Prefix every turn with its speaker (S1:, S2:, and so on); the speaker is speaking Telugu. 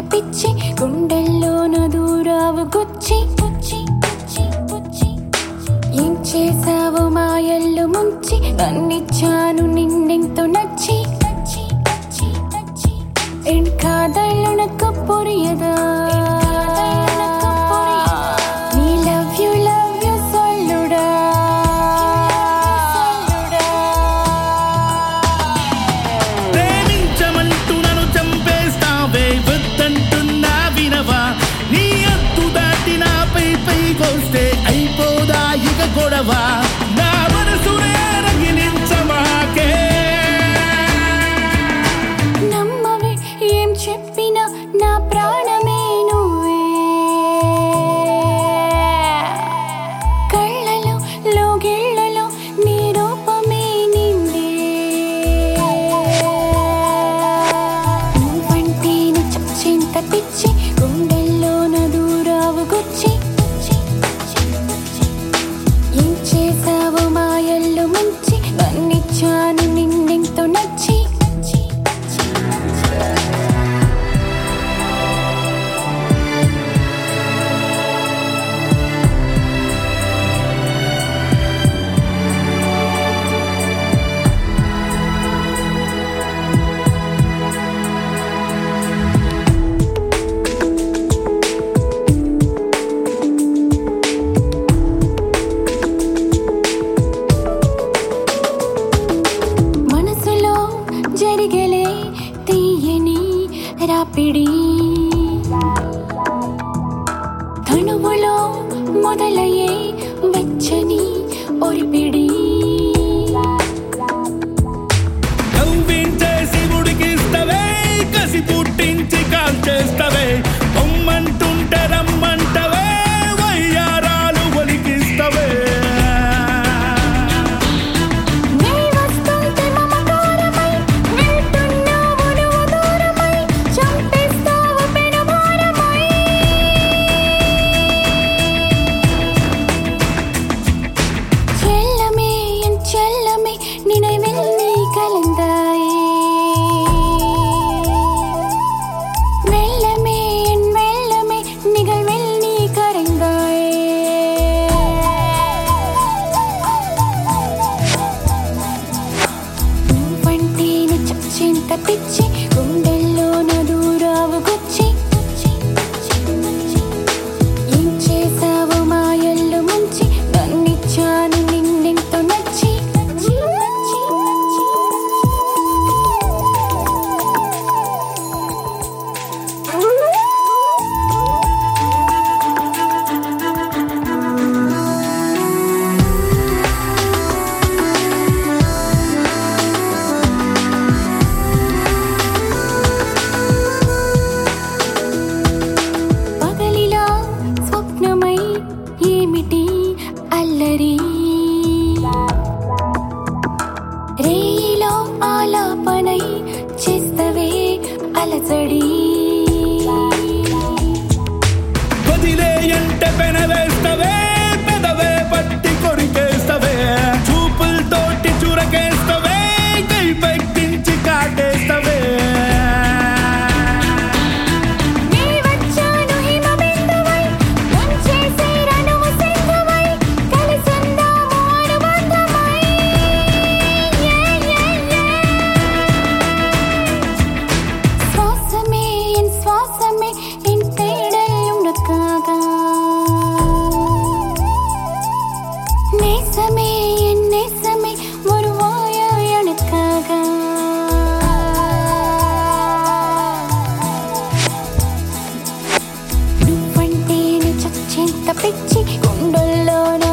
S1: పిచ్చి గుండెల్లోన దూరావు గుచ్చి గుచ్చి గుచ్చి గుచ్చి ఏం చేసావు మాయల్లు ముంచి నన్నిచ్చాను నిన్నెంతో నచ్చి నచ్చి నచ్చి నచ్చి என் காதல் உனக்கு புரியதா நீ லவ் யூ லவ் யூ சொல்லுடா
S2: ప్రేమించమంటూ నన్ను చంపేస్తావే వద్దంటున్నా వినవా నీ అత్తు దాటి నాపై పైకొస్తే అయిపోదా ఇక గొడవ నా మనసునే రగిలించమాకే
S1: నమ్మవే ఏం చెప్పినా నా ప్రాణమే నువ్వే కళ్ళలో లోగిళ్ళలో నీ రూపమే నిందే నువ్వంటేనే చచ్చేంత పిచ్చి గుండెల్లోన దూరావు గుచ్చి గుచ్చి, గుచ్చి, గుచ్చి. ఏం చేసావు మాయల్లు ముంచి నన్నిచ్చాను నిన్నెంతో నచ్చి నచ్చి, నచ్చి, నచ్చి. మనసులో జరిగలే తీయని రాపిడి తనువులో మొదలయ్యే వెచ్చని ఒరిపిడి
S2: కవ్వించేసి ఉడికిస్తవే కసి పుట్టించి కాల్చేస్తవే పొమ్మంటుంటే రమ్మంటవే వయ్యారాలు ఒలికిస్తవే
S1: నీ వస్తుంటే మమకారమై వెళ్తున్నావు నువ్వు దూరమై చంపేస్తావు పెనుభారమై செல்லமே என் செல்லமே நினைவில் நீ கலந்தாயே வெள்ளமே என் வெள்ளமே நிகழ்வில் நீ கரைந்தாயே నువ్వంటేనే చచ్చేంత పిచ్చి గుండెల్లోన దూరావు గుచ్చి గుచ్చి, గుచ్చి, గుచ్చి. ఏం చేసావు మాయల్లు ముంచి నన్నిచ్చాను నిన్నెంతో నచ్చి నచ్చి నచ్చి నచ్చి పగలిలా స్వప్నమై ఏమిటి అల్లరి రేయిలో ఆలాపనై చేస్తవే అలజడి
S2: వదిలే అంటే పెనవేస్తవే పెదవే పట్టి కొరికేస్తవే చూపులతోటి చురకేస్తవే కై పెక్కించి కాటేస్తవే
S1: నీ వచ్చాను హిమబిందువై ముంచేసే రణము సింధువై కలిసుందాము అనుబంధమై ఏ, ఏ, ఏ. சுவாசமே என் சுவாசமே என் தேடல் உனக்காக நேசமே என் நேசமே வருவாயா எனக்காக నువ్వంటేనే చచ్చేంత పిచ్చి గుండెల్లోన